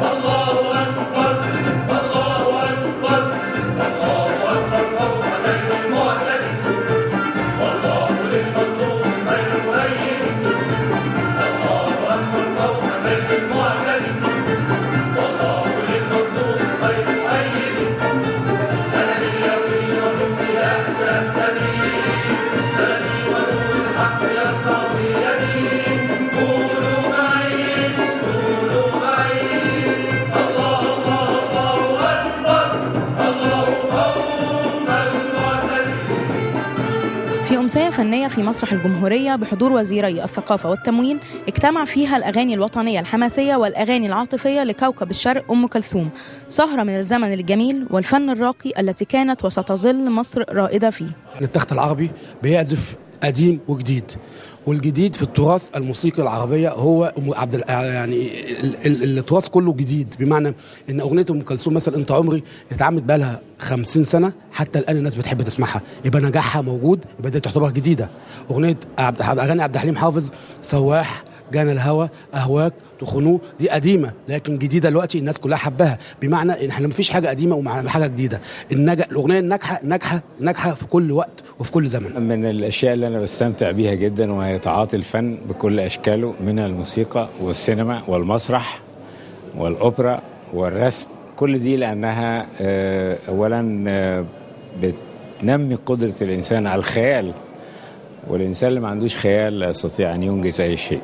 في أمسية فنية في مسرح الجمهورية بحضور وزيري الثقافة والتموين اجتمع فيها الأغاني الوطنية الحماسية والأغاني العاطفية لكوكب الشرق أم كلثوم سهرة من الزمن الجميل والفن الراقي التي كانت وستظل مصر رائدة فيه التخت العربي بيعزف قديم وجديد والجديد في التراث الموسيقى العربيه هو أم عبد ال- يعني ال- ال- التراث كله جديد بمعنى ان اغنيه ام كلثوم مثلا انت عمري اللي اتعملت بقى لها 50 سنه حتى الان الناس بتحب تسمعها يبقى نجاحها موجود يبقى دي تعتبر جديده اغنيه عبد اغاني عبد الحليم حافظ سواح جانا الهوى اهواك تخنوه دي قديمه لكن جديده دلوقتي الناس كلها حباها بمعنى ان احنا مفيش حاجه قديمه ومع حاجه جديده النج... الاغنيه الناجحه ناجحه ناجحه في كل وقت وفي كل زمن من الاشياء اللي انا بستمتع بيها جدا وهي تعاطي الفن بكل اشكاله من الموسيقى والسينما والمسرح والاوبرا والرسم كل دي لانها آه، اولا آه، بتنمي قدره الانسان على الخيال والانسان اللي ما عندوش خيال لا يستطيع ان ينجز اي شيء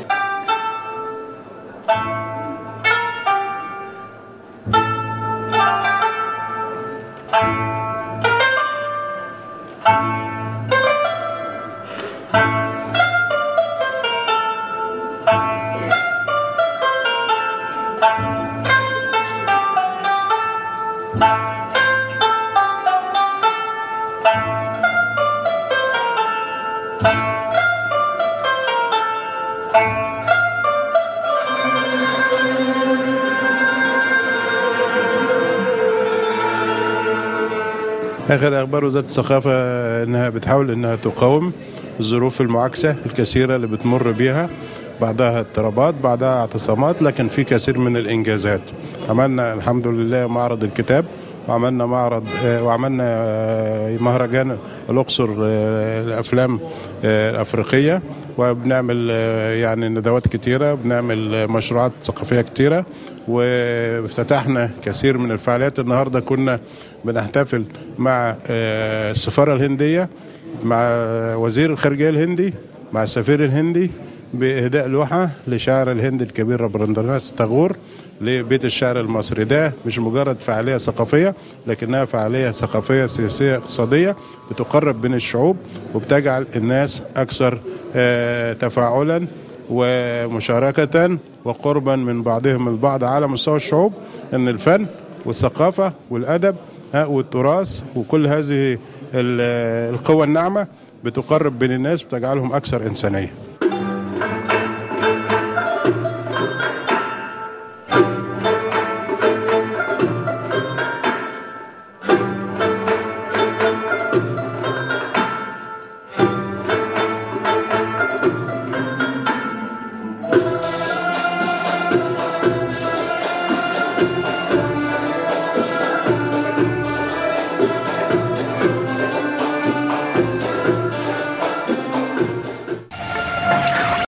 آخر أخبار وزارة الثقافة إنها بتحاول إنها تقاوم الظروف المعاكسة الكثيرة اللي بتمر بيها بعدها اضطرابات بعدها اعتصامات لكن في كثير من الإنجازات عملنا الحمد لله معرض الكتاب وعملنا معرض آه، وعملنا آه، مهرجان الأقصر آه، الأفلام آه، الأفريقية وبنعمل آه، يعني ندوات كتيرة بنعمل آه، مشروعات ثقافية كتيرة وافتتحنا كثير من الفعاليات النهاردة كنا بنحتفل مع آه، السفارة الهندية مع وزير الخارجية الهندي مع السفير الهندي بإهداء لوحة لشاعر الهند الكبير رابندرناث تاغور لبيت الشعر المصري ده مش مجرد فعالية ثقافية لكنها فعالية ثقافية سياسية اقتصادية بتقرب بين الشعوب وبتجعل الناس أكثر آه، تفاعلا ومشاركة وقربا من بعضهم البعض على مستوى الشعوب أن الفن والثقافة والأدب ها، والتراث وكل هذه ال- القوى الناعمة بتقرب بين الناس بتجعلهم أكثر إنسانية